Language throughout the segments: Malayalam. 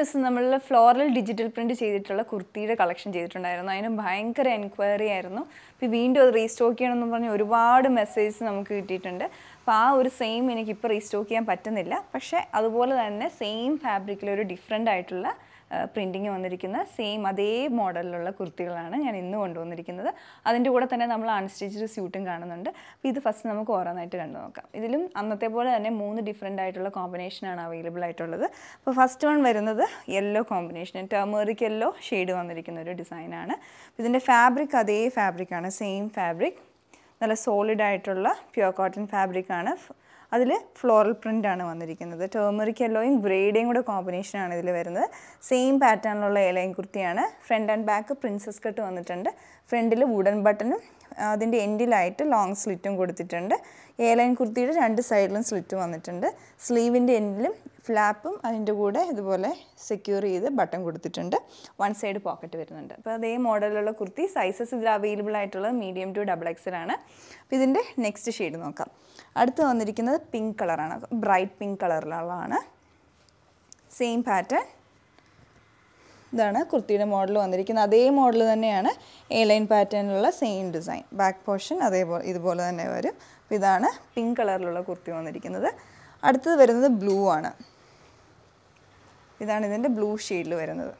ദിവസം നമ്മൾ ഫ്ലോറൽ ഡിജിറ്റൽ പ്രിൻറ്റ് ചെയ്തിട്ടുള്ള കുർത്തിയുടെ കളക്ഷൻ ചെയ്തിട്ടുണ്ടായിരുന്നു അതിന് ഭയങ്കര എൻക്വയറി ആയിരുന്നു അപ്പോൾ വീണ്ടും അത് റീസ്റ്റോക്ക് ചെയ്യണമെന്ന് പറഞ്ഞ് ഒരുപാട് മെസ്സേജസ് നമുക്ക് കിട്ടിയിട്ടുണ്ട് അപ്പോൾ ആ ഒരു സെയിം എനിക്ക് ഇപ്പോൾ റീസ്റ്റോക്ക് ചെയ്യാൻ പറ്റുന്നില്ല പക്ഷേ അതുപോലെ തന്നെ സെയിം ഫാബ്രിക്കിൽ ഒരു ഡിഫറെൻ്റ് ആയിട്ടുള്ള പ്രിൻറ്റിങ് വന്നിരിക്കുന്ന സെയിം അതേ മോഡലിലുള്ള കുർത്തികളാണ് ഞാൻ ഇന്ന് കൊണ്ടുവന്നിരിക്കുന്നത് അതിൻ്റെ കൂടെ തന്നെ നമ്മൾ അൺസ്റ്റിച്ച്ഡ് സ്യൂട്ടും കാണുന്നുണ്ട് അപ്പോൾ ഇത് ഫസ്റ്റ് നമുക്ക് ഓരോന്നായിട്ട് കണ്ടു നോക്കാം ഇതിലും അന്നത്തെ പോലെ തന്നെ മൂന്ന് ഡിഫറെൻ്റ് ആയിട്ടുള്ള കോമ്പിനേഷനാണ് അവൈലബിൾ ആയിട്ടുള്ളത് അപ്പോൾ ഫസ്റ്റ് വൺ വരുന്നത് yellow combination turmeric yellow shade വന്നിരിക്കുന്ന ഒരു ഡിസൈനാണ് ഇതിൻ്റെ ഫാബ്രിക് അതേ ഫാബ്രിക്കാണ് സെയിം ഫാബ്രിക് നല്ല സോളിഡ് ആയിട്ടുള്ള പ്യുവർ കോട്ടൺ ഫാബ്രിക്കാണ് അതിൽ ഫ്ലോറൽ പ്രിൻ്റ് ആണ് വന്നിരിക്കുന്നത് ടേമറിക് യെല്ലോയും ഗ്രേഡയും കൂടെ കോമ്പിനേഷനാണ് ഇതിൽ വരുന്നത് സെയിം പാറ്റേണിലുള്ള ഏലയും കുർത്തിയാണ് front and back princess cut വന്നിട്ടുണ്ട് ഫ്രണ്ടിൽ വുഡൻ ബട്ടണും അതിൻ്റെ എൻഡിലായിട്ട് ലോങ് സ്ലിറ്റും കൊടുത്തിട്ടുണ്ട് ഏലൈൻ കുർത്തിയുടെ രണ്ട് സൈഡിലും സ്ലിറ്റ് വന്നിട്ടുണ്ട് സ്ലീവിൻ്റെ എൻഡിലും ഫ്ലാപ്പും അതിൻ്റെ കൂടെ ഇതുപോലെ സെക്യൂർ ചെയ്ത് ബട്ടൺ കൊടുത്തിട്ടുണ്ട് വൺ സൈഡ് പോക്കറ്റ് വരുന്നുണ്ട് അപ്പോൾ അതേ മോഡലുള്ള കുർത്തി സൈസസ് ഇതിൽ അവൈലബിൾ ആയിട്ടുള്ളത് മീഡിയം ടു ഡബിൾ എക്സലാണ് അപ്പോൾ ഇതിൻ്റെ നെക്സ്റ്റ് ഷെയ്ഡ് നോക്കാം അടുത്ത് വന്നിരിക്കുന്നത് പിങ്ക് കളറാണ് ബ്രൈറ്റ് പിങ്ക് കളറിലുള്ളതാണ് സെയിം പാറ്റേൺ ഇതാണ് കുർത്തിയുടെ മോഡൽ വന്നിരിക്കുന്നത് അതേ മോഡൽ തന്നെയാണ് എ ലൈൻ പാറ്റേണിലുള്ള സെയിം ഡിസൈൻ ബാക്ക് പോർഷൻ അതേപോലെ ഇതുപോലെ തന്നെ വരും അപ്പോൾ ഇതാണ് പിങ്ക് കളറിലുള്ള കുർത്തി വന്നിരിക്കുന്നത് അടുത്തത് വരുന്നത് ബ്ലൂ ആണ് ഇതാണ് ഇതിൻ്റെ ബ്ലൂ ഷെയ്ഡിൽ വരുന്നത്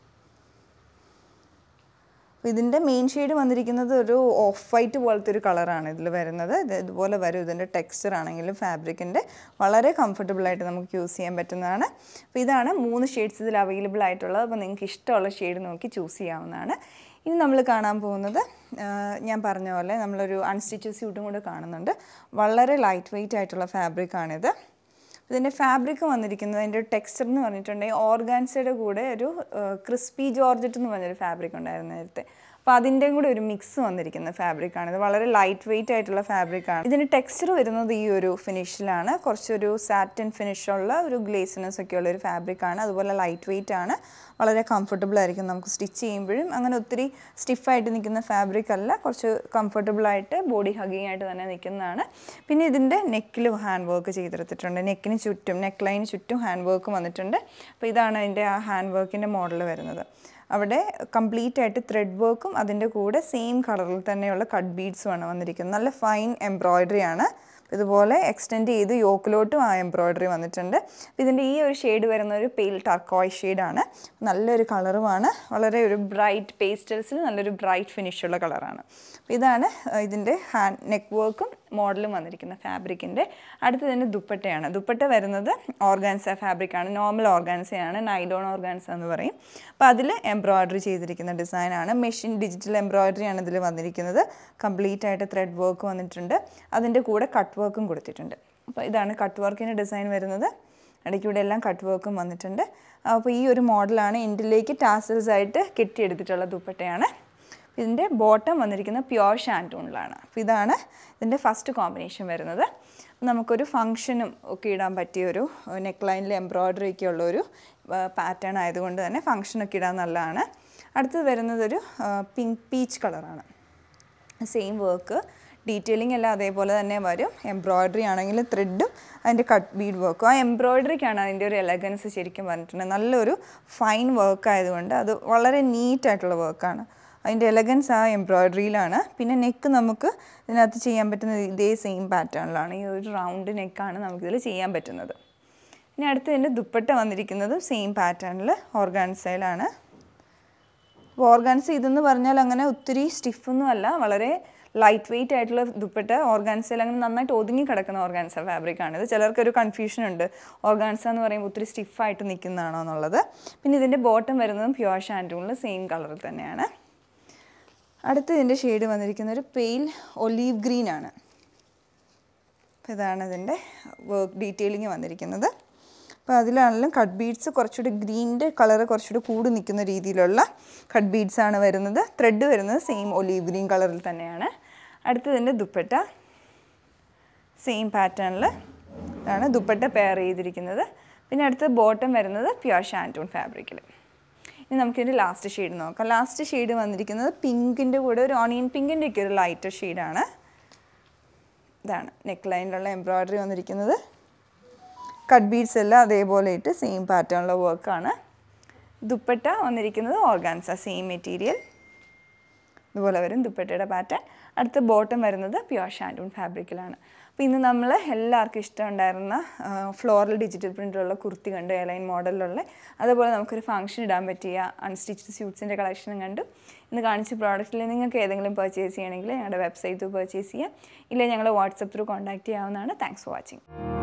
ഇതിൻ്റെ മെയിൻ ഷെയ്ഡ് വന്നിരിക്കുന്നത് ഒരു ഓഫ് വൈറ്റ് പോലത്തെ ഒരു കളറാണ് ഇതിൽ വരുന്നത് ഇത് ഇതുപോലെ വരും ഇതിൻ്റെ ടെക്സ്ചർ ആണെങ്കിലും ഫാബ്രിക്കിൻ്റെ വളരെ കംഫർട്ടബിൾ ആയിട്ട് നമുക്ക് യൂസ് ചെയ്യാൻ പറ്റുന്നതാണ് അപ്പോൾ ഇതാണ് മൂന്ന് ഷെയ്ഡ്സ് ഇതിൽ അവൈലബിൾ ആയിട്ടുള്ളത് അപ്പോൾ നിങ്ങൾക്ക് ഇഷ്ടമുള്ള ഷെയ്ഡ് നോക്കി ചൂസ് ചെയ്യാവുന്നതാണ് ഇനി നമ്മൾ കാണാൻ പോകുന്നത് ഞാൻ പറഞ്ഞ പോലെ നമ്മളൊരു അൺസ്റ്റിച്ച് സ്യൂട്ടും കൂടെ കാണുന്നുണ്ട് വളരെ ലൈറ്റ് വെയിറ്റ് ആയിട്ടുള്ള ഫാബ്രിക്കാണിത് ഇതിൻ്റെ ഫാബ്രിക് വന്നിരിക്കുന്നത് അതിൻ്റെ ടെക്സ്ചർ എന്ന് പറഞ്ഞിട്ടുണ്ടെങ്കിൽ ഓർഗാൻസയുടെ കൂടെ ഒരു ക്രിസ്പി ജോർജറ്റ് എന്ന് പറഞ്ഞൊരു ഫാബ്രിക് ഉണ്ടായിരുന്നു നേരത്തെ അപ്പോൾ അതിൻ്റെയും കൂടെ ഒരു മിക്സ് വന്നിരിക്കുന്ന ഫാബ്രിക്കാണ് ഇത് വളരെ ലൈറ്റ് വെയിറ്റ് ആയിട്ടുള്ള ഫാബ്രിക്കാണ് ഇതിൻ്റെ ടെക്സ്ചർ വരുന്നത് ഈ ഒരു ഫിനിഷിലാണ് കുറച്ചൊരു സാറ്റിൻ ഫിനിഷുള്ള ഒരു ഗ്ലേസിനെസ് ഒക്കെ ഉള്ള ഒരു ഫാബ്രിക്കാണ് അതുപോലെ ലൈറ്റ് വെയിറ്റ് ആണ് വളരെ കംഫർട്ടബിൾ ആയിരിക്കും നമുക്ക് സ്റ്റിച്ച് ചെയ്യുമ്പോഴും അങ്ങനെ ഒത്തിരി സ്റ്റിഫായിട്ട് നിൽക്കുന്ന ഫാബ്രിക് അല്ല കുറച്ച് കംഫർട്ടബിൾ ആയിട്ട് ബോഡി ഹഗിങ് ആയിട്ട് തന്നെ നിൽക്കുന്നതാണ് പിന്നെ ഇതിൻ്റെ നെക്കിൽ ഹാൻഡ് വർക്ക് ചെയ്തെടുത്തിട്ടുണ്ട് നെക്കിന് ചുറ്റും നെക്ക് ലൈന് ചുറ്റും ഹാൻഡ് വർക്ക് വന്നിട്ടുണ്ട് അപ്പോൾ ഇതാണ് അതിൻ്റെ ആ ഹാൻഡ് വർക്കിൻ്റെ മോഡൽ വരുന്നത് അവിടെ കംപ്ലീറ്റ് ആയിട്ട് ത്രെഡ് വർക്കും അതിൻ്റെ കൂടെ സെയിം കളറിൽ തന്നെയുള്ള കട്ട് ബീഡ്സുമാണ് വന്നിരിക്കുന്നത് നല്ല ഫൈൻ എംബ്രോയ്ഡറി ആണ് ഇതുപോലെ എക്സ്റ്റെൻഡ് ചെയ്ത് യോക്കിലോട്ടും ആ എംബ്രോയ്ഡറി വന്നിട്ടുണ്ട് ഇതിൻ്റെ ഈ ഒരു ഷെയ്ഡ് വരുന്ന ഒരു പെയിൽ ടർക്കോയ് ഷെയ്ഡാണ് നല്ലൊരു കളറുമാണ് വളരെ ഒരു ബ്രൈറ്റ് പേസ്റ്റൽസിൽ നല്ലൊരു ബ്രൈറ്റ് ഫിനിഷുള്ള കളറാണ് ഇതാണ് ഇതിൻ്റെ ഹാൻഡ് നെക്ക് വർക്കും മോഡലും വന്നിരിക്കുന്ന ഫാബ്രിക്കിൻ്റെ അടുത്ത് തന്നെ ദുപ്പട്ടയാണ് ദുപ്പട്ട വരുന്നത് ഓർഗാൻസ ഫാബ്രിക്കാണ് നോർമൽ ഓർഗാൻസയാണ് നൈലോൺ ഓർഗാൻസ എന്ന് പറയും അപ്പോൾ അതിൽ എംബ്രോയ്ഡറി ചെയ്തിരിക്കുന്ന ഡിസൈനാണ് മെഷീൻ ഡിജിറ്റൽ എംബ്രോയ്ഡറി ആണ് ഇതിൽ വന്നിരിക്കുന്നത് കംപ്ലീറ്റ് ആയിട്ട് ത്രെഡ് വർക്ക് വന്നിട്ടുണ്ട് അതിൻ്റെ കൂടെ കട്ട് വർക്കും കൊടുത്തിട്ടുണ്ട് അപ്പോൾ ഇതാണ് കട്ട് വർക്കിൻ്റെ ഡിസൈൻ വരുന്നത് ഇടയ്ക്കൂടെ എല്ലാം കട്ട് വർക്കും വന്നിട്ടുണ്ട് അപ്പോൾ ഈ ഒരു മോഡലാണ് എൻഡിലേക്ക് ടാസൽസ് ആയിട്ട് കെട്ടിയെടുത്തിട്ടുള്ള ദുപ്പട്ടയാണ് ഇതിൻ്റെ ബോട്ടം വന്നിരിക്കുന്നത് പ്യുവർ ഷാൻറ്റൂണിലാണ് അപ്പോൾ ഇതാണ് ഇതിൻ്റെ ഫസ്റ്റ് കോമ്പിനേഷൻ വരുന്നത് നമുക്കൊരു ഫങ്ഷനും ഒക്കെ ഇടാൻ പറ്റിയ ഒരു നെക്ക് ലൈനിൽ എംബ്രോയ്ഡറി ഒക്കെ ഉള്ള ഒരു പാറ്റേൺ ആയതുകൊണ്ട് തന്നെ ഫങ്ഷനൊക്കെ ഇടാൻ നല്ലതാണ് അടുത്തത് വരുന്നത് ഒരു പിങ്ക് പീച്ച് കളറാണ് സെയിം വർക്ക് ഡീറ്റെയിലിംഗ് എല്ലാം അതേപോലെ തന്നെ വരും എംബ്രോയ്ഡറി ആണെങ്കിൽ ത്രെഡും അതിൻ്റെ കട്ട് ബീഡ് വർക്കും ആ എംബ്രോയ്ഡറിക്കാണ് അതിൻ്റെ ഒരു എലഗൻസ് ശരിക്കും പറഞ്ഞിട്ടുണ്ട് നല്ലൊരു ഫൈൻ വർക്ക് ആയതുകൊണ്ട് അത് വളരെ നീറ്റായിട്ടുള്ള വർക്കാണ് അതിൻ്റെ എലഗൻസ് ആ എംബ്രോയ്ഡറിയിലാണ് പിന്നെ നെക്ക് നമുക്ക് ഇതിനകത്ത് ചെയ്യാൻ പറ്റുന്നത് ഇതേ സെയിം പാറ്റേണിലാണ് ഈ ഒരു റൗണ്ട് നെക്കാണ് നമുക്കിതിൽ ചെയ്യാൻ പറ്റുന്നത് ഇനി അടുത്ത് ഇതിൻ്റെ ദുപ്പട്ട വന്നിരിക്കുന്നത് സെയിം പാറ്റേണിൽ ഓർഗാൻസയിലാണ് അപ്പോൾ ഓർഗാൻസ് ഇതെന്ന് പറഞ്ഞാൽ അങ്ങനെ ഒത്തിരി സ്റ്റിഫൊന്നും അല്ല വളരെ ലൈറ്റ് വെയിറ്റ് ആയിട്ടുള്ള ദുപ്പട്ട ഓർഗാൻസയിൽ അങ്ങനെ നന്നായിട്ട് ഒതുങ്ങി കിടക്കുന്ന ഓർഗാൻസ ഫാബ്രിക്കാണ് ഇത് ചിലർക്കൊരു കൺഫ്യൂഷൻ ഉണ്ട് ഓർഗാൻസ എന്ന് പറയുമ്പോൾ ഒത്തിരി സ്റ്റിഫായിട്ട് നിൽക്കുന്നതാണോ എന്നുള്ളത് പിന്നെ ഇതിൻ്റെ ബോട്ടം വരുന്നതും പ്യുവർ ഷാൻറ്റൂണിൽ സെയിം കളറിൽ തന്നെയാണ് അടുത്ത ഇതിൻ്റെ ഷെയ്ഡ് വന്നിരിക്കുന്ന ഒരു പെയിൽ ഒലീവ് ഗ്രീൻ ആണ് അപ്പോൾ ഇതാണ് ഇതിൻ്റെ വർക്ക് ഡീറ്റെയിലിംഗ് വന്നിരിക്കുന്നത് അപ്പോൾ അതിലാണെങ്കിലും കട്ട് ബീഡ്സ് കുറച്ചുകൂടി ഗ്രീനിൻ്റെ കളർ കുറച്ചുകൂടി കൂടി നിൽക്കുന്ന രീതിയിലുള്ള കട്ട് ബീഡ്സ് ആണ് വരുന്നത് ത്രെഡ് വരുന്നത് സെയിം ഒലീവ് ഗ്രീൻ കളറിൽ തന്നെയാണ് അടുത്തതിൻ്റെ ദുപ്പട്ട സെയിം പാറ്റേണിൽ ആണ് ദുപ്പട്ട പെയർ ചെയ്തിരിക്കുന്നത് പിന്നെ അടുത്ത ബോട്ടം വരുന്നത് പ്യുവർ ഷാൻറ്റൂൺ ഫാബ്രിക്കിൽ ഇനി നമുക്കിതിൻ്റെ ലാസ്റ്റ് ഷെയ്ഡ് നോക്കാം ലാസ്റ്റ് ഷെയ്ഡ് വന്നിരിക്കുന്നത് പിങ്കിൻ്റെ കൂടെ ഒരു ഓണിയൻ പിങ്കിൻ്റെ ഒക്കെ ഒരു ലൈറ്റർ ഷെയ്ഡാണ് ഇതാണ് നെക്ക് ലൈനിലുള്ള എംബ്രോയ്ഡറി വന്നിരിക്കുന്നത് കട്ട് ബീഡ്സ് എല്ലാം അതേപോലെ ഇട്ട് സെയിം പാറ്റേണിലുള്ള വർക്കാണ് ദുപ്പട്ട വന്നിരിക്കുന്നത് ഓർഗാൻസ സെയിം മെറ്റീരിയൽ ഇതുപോലെ വരും ദുപ്പട്ടയുടെ പാറ്റേൺ അടുത്ത ബോട്ടം വരുന്നത് പ്യുവർ ഷാൻഡൂൺ ഫാബ്രിക്കിലാണ് അപ്പോൾ ഇന്ന് നമ്മൾ എല്ലാവർക്കും ഇഷ്ടമുണ്ടായിരുന്ന ഫ്ലോറൽ ഡിജിറ്റൽ പ്രിൻ്റിലുള്ള കുർത്തി കണ്ടു എയർലൈൻ മോഡലിലുള്ള അതുപോലെ നമുക്കൊരു ഫംഗ്ഷൻ ഇടാൻ പറ്റിയ അൺസ്റ്റിച്ച്ഡ് സ്യൂട്ട്സിൻ്റെ കളക്ഷനും കണ്ടു ഇന്ന് കാണിച്ച പ്രോഡക്റ്റിൽ നിങ്ങൾക്ക് ഏതെങ്കിലും പർച്ചേസ് ചെയ്യണമെങ്കിൽ ഞങ്ങളുടെ വെബ്സൈറ്റ് ത്രൂ പർച്ചേസ് ചെയ്യാം ഇല്ലെങ്കിൽ ഞങ്ങളെ വാട്സപ്പ് ത്രൂ കോൺടാക്ട് ചെയ്യാവുന്നതാണ് താങ്ക്സ് ഫോർ വാച്ചിങ്